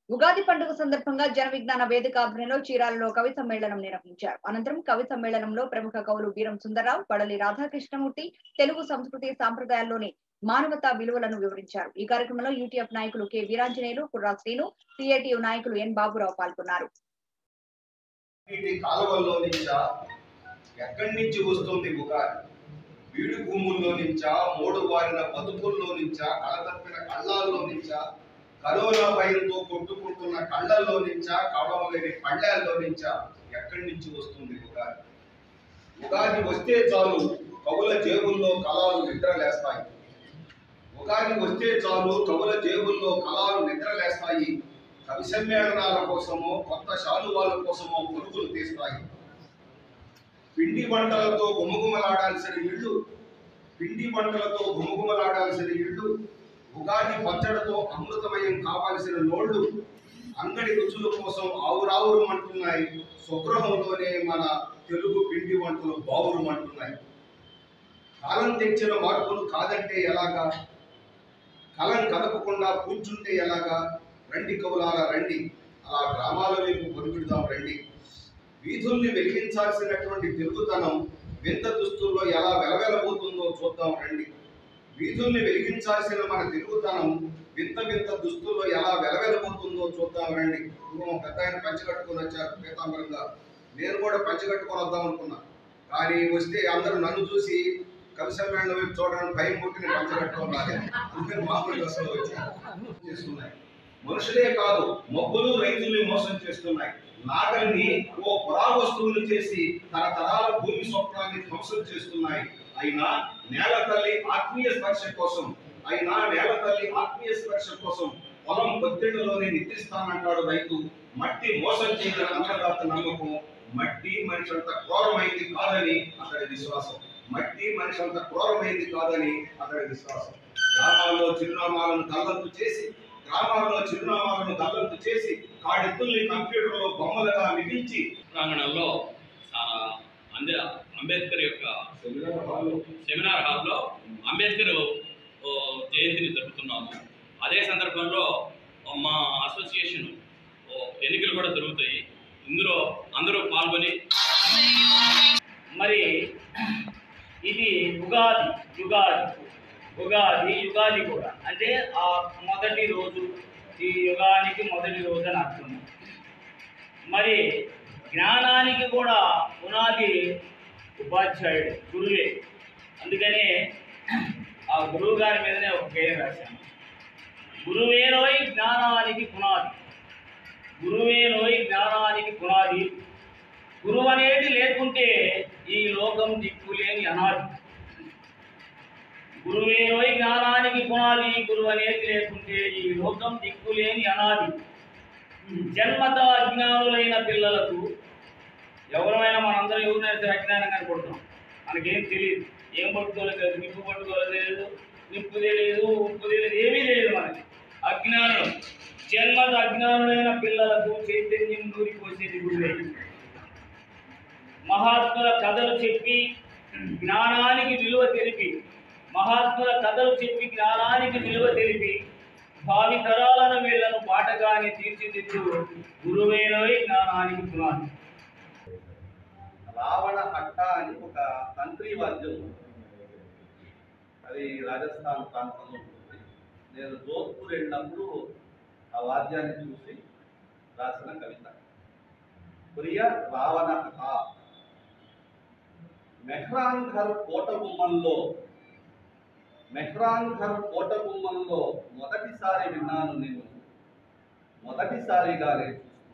ఉగాది పండుగ సందర్భంగా జన విజ్ఞాన వేదిక ఆధ్వర్యంలో చీరాలలో కవి సమ్మేళనం నిర్వహించారు అనంతరం కవి సమ్మేళనంలో ప్రముఖ కవులు బీరం సుందరరావు పడలి రాధాకృష్ణమూర్తి తెలుగు సంస్కృతి సాంప్రదాయాల్లోని మానవతా విలువలను వివరించారు ఈ కార్యక్రమంలో యూటీఎఫ్ నాయకులు కె వీరాంజనేయులు కుర్రా శ్రీను సిఐటియు నాయకులు ఎన్ బాబురావు పాల్గొన్నారు వీటి కాలువల్లో నుంచా ఎక్కడి నుంచి వస్తుంది ఉగాది వీడు భూముల్లో నుంచా మూడు వారిన బతుకుల్లో నుంచా కళతప్పిన కళ్ళాల్లో నుంచా కరోనా భయంతో కొట్టుకుంటున్న కళ్ళల్లో నుంచా కవడలేని పళ్ళాల్లో నుంచా ఎక్కడి నుంచి వస్తుంది ఉగాది ఉగాది వస్తే చాలు కవుల జేబుల్లో కళాలు నిద్రలేస్తాయి ఉగాది వస్తే చాలు కవుల జేబుల్లో కళాలు నిద్రలేస్తాయి కవి సమ్మేళనాల కోసమో కొత్త శాలువాల కోసమో పొరుగులు తీస్తాయి పిండి వంటలతో గుమగుమలాడాల్సిన ఇళ్ళు పిండి వంటలతో గుమగుమలాడాల్సిన ఇళ్ళు ఉగాది పచ్చడితో అమృతమయం కావాల్సిన నోళ్ళు అంగడి రుచుల కోసం ఆవురావురమంటున్నాయి స్వగృహంలోనే మన తెలుగు పిండి వంటలు బావురుమంటున్నాయి కాలం తెచ్చిన మార్పులు కాదంటే ఎలాగా కలం కదపకుండా కూర్చుంటే ఎలాగా రండి కవులాల రండి అలా గ్రామాల వైపు పొరుగుడుదాం రండి వీధుల్ని వెలిగించాల్సినటువంటి తెలుగుతనం వింత దుస్తుల్లో ఎలా వెలవెలబోతుందో చూద్దాం రండి వీధుల్ని వెలిగించాల్సిన మన తెలుగుతనం వింత వింత దుస్తుల్లో ఎలా వెలవెలబోతుందో చూద్దాం రండి ఇంకో పెద్ద ఆయన పంచి కట్టుకొని వచ్చారు పీతాంబరంగా నేను కూడా పంచి కట్టుకొని వద్దాం అనుకున్నా కానీ వస్తే అందరూ నన్ను చూసి కవి సమ్మేళనం వైపు చూడడానికి భయం పుట్టిన పంచి కట్టుకొని రాలేదు అందుకని మామూలు డ్రెస్సులో వచ్చాను చేస్తున్నాయి మనుషులే కాదు మబ్బులు రైతుల్ని మోసం చేస్తున్నాయి నాగల్ని ఓ పురావస్తువులు చేసి తరతరాల భూమి స్వప్నాన్ని ధ్వంసం చేస్తున్నాయి అయినా నేల తల్లి ఆత్మీయ స్పర్శ కోసం అయినా నేల తల్లి ఆత్మీయ స్పర్శ కోసం పొలం పొత్తిళ్లలోనే నిద్రిస్తానంటాడు రైతు మట్టి మోసం చేయగల అన్నదాత నమ్మకం మట్టి మనిషి అంత క్రూరమైంది కాదని అతడి విశ్వాసం మట్టి మనిషి అంత క్రూరమైంది కాదని అతడి విశ్వాసం గ్రామాల్లో చిరునామాలను గల్లంతు చేసి గ్రామాల్లో చిరునామాలను గల్లంతు చేసి కాడెత్తుల్ని కంప్యూటర్లో బొమ్మలుగా మిగిల్చి ప్రాంగణంలో ఆ, అందే అంబేద్కర్ యొక్క సెమినార్ హాల్లో సెమినార్ హాల్లో అంబేద్కర్ ఓ, జయంతిని జరుపుతున్నాము అదే సందర్భంలో మా అసోసియేషన్ ఓ, ఎన్నికలు కూడా జరుగుతాయి ఇందులో అందరూ పాల్గొని మరి ఇది ఉగాది యుగాది ఉగాది యుగాది కూడా అంటే ఆ మొదటి రోజు ఈ యుగానికి మొదటి రోజు అని అర్థం మరి జ్ఞానానికి కూడా పునాది ఉపాధ్యాయుడు గురువే అందుకనే ఆ గురువు గారి మీదనే ఒక పేరు రాశాను గురువేనోయ్ జ్ఞానానికి పునాది గురువేనోయ్ జ్ఞానానికి పునాది గురువు అనేది లేకుంటే ఈ లోకం దిక్కులేని అనాది గురువేనోయ్ జ్ఞానానికి పునాది గురువు అనేది లేకుంటే ఈ లోకం దిక్కులేని అనాది జన్మత అజ్ఞానులైన పిల్లలకు ఎవరైనా మనందరం ఎవరినైనా సరే అజ్ఞానం కనపడుతున్నాం మనకేం తెలియదు ఏం పట్టుకోలేదు తెలియదు నిప్పు పట్టుకోలేదు తెలియదు నిప్పు తెలియదు ఉప్పు తెలియదు ఏమీ తెలియదు మనకి అజ్ఞానం జన్మత అజ్ఞానులైన పిల్లలకు చైతన్యం దూరిపోసేది గురువే మహాత్ముల కథలు చెప్పి జ్ఞానానికి విలువ తెలిపి మహాత్ముల కథలు చెప్పి జ్ఞానానికి విలువ తెలిపి భావి తరాలను వీళ్లను పాటగాని తీర్చిదిద్దు గురువేనోయ్ జ్ఞానానికి పునాది రావణ అట్ట అని ఒక తంత్రి వాద్యం ఉంది. అది రాజస్థాన్ ప్రాంతంలో ఉంటుంది నేను జోధ్పూర్ వెళ్ళినప్పుడు ఆ వాద్యాన్ని చూసి రాసిన కవిత ప్రియ రావణ కథ మెహ్రాన్ఘర్ కోట గుమ్మంలో మెహ్రాన్ఘర్ కోట గుమ్మంలో మొదటిసారి విన్నాను నేను మొదటిసారిగానే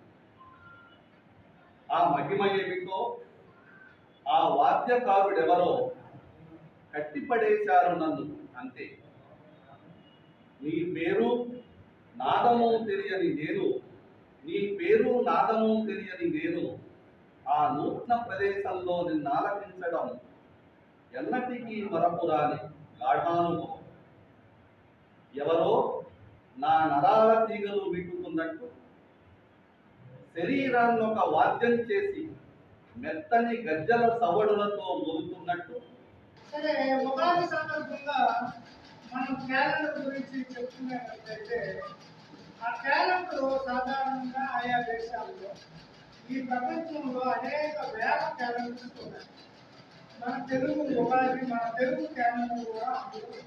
ఆ మహిమ ఏమిటో ఆ వాద్యకారుడెవరో కట్టిపడేశారు నన్ను అంతే నీ పేరు నాదము తెలియని నేను నీ పేరు నాదము తెలియని నేను ఆ నూతన ప్రదేశంలో నిన్ను ఆలకించడం ఎన్నటికీ మరపురాని గాఢానుభవం ఎవరో నా నరాల తీగలు మిగుతున్నట్టు శరీరాన్ని ఒక వాద్యం చేసి మెత్తని గజ్జల సవడులతో మోగుతున్నట్టు సరే ఉగాది సందర్భంగా మనం క్యాలెండర్ గురించి చెప్పుకునేటట్లయితే ఆ టాలెంట్ సాధారణంగా ఆయా దేశాల్లో ఈ ప్రపంచంలో అనేక వేల టాలెంట్స్ ఉన్నాయి మన తెలుగు ఉపాధి మన తెలుగు టాలెంట్ కూడా అందులో ఉంది.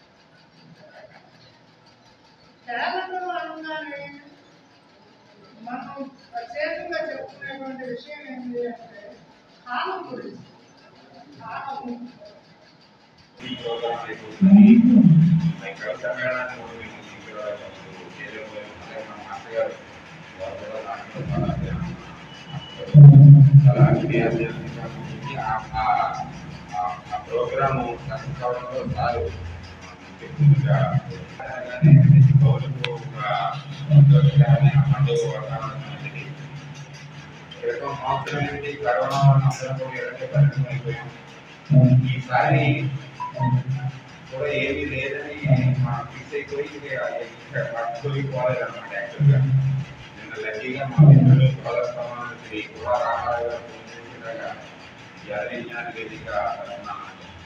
టాలెంట్ అనగానే మనం ప్రత్యేకంగా చెప్పుకునేటువంటి విషయం ఏంటి అంటే కాలం గురించి కాలం ఈ ప్రోగ్రామ్ అయిపోతుంది లైక్ కవితమేళాన్ని కూడా మేము తీసుకురావడం చేయలేకపోయాము అలాగే మా మాస్టర్ గారు వారు కూడా దాంట్లో చాలా అధ్యయనం చాలా అధ్యయనంగా ఉంటుంది ఆ- ఆ- ఆ- ఆ ప్రోగ్రాము సక్సెస్ కావడంలో సారు ముఖ్యంగా అలాగే పౌరులకు ఒక సంతోషకరమైన పండుగ వాతావరణం అనేది క్రితం సంవత్సరం నుండి కరోనా వల్ల అందరం కూడా ఇలాగే పరిమితం అయిపోయాం ఈసారి కూడా ఏమీ లేదని మనం ఫిక్స్ అయిపోయి ఇంకా పట్టుకోలేకపోలేదు అనమాట యాక్చువల్గా నిన్న లక్కీగా మా మిత్రులు సోదరస్వామి శ్రీ కుమార్ రామారావు గారు ఫోన్ చేసినాక ఈ అధిజ్ఞాన వేదిక తరఫున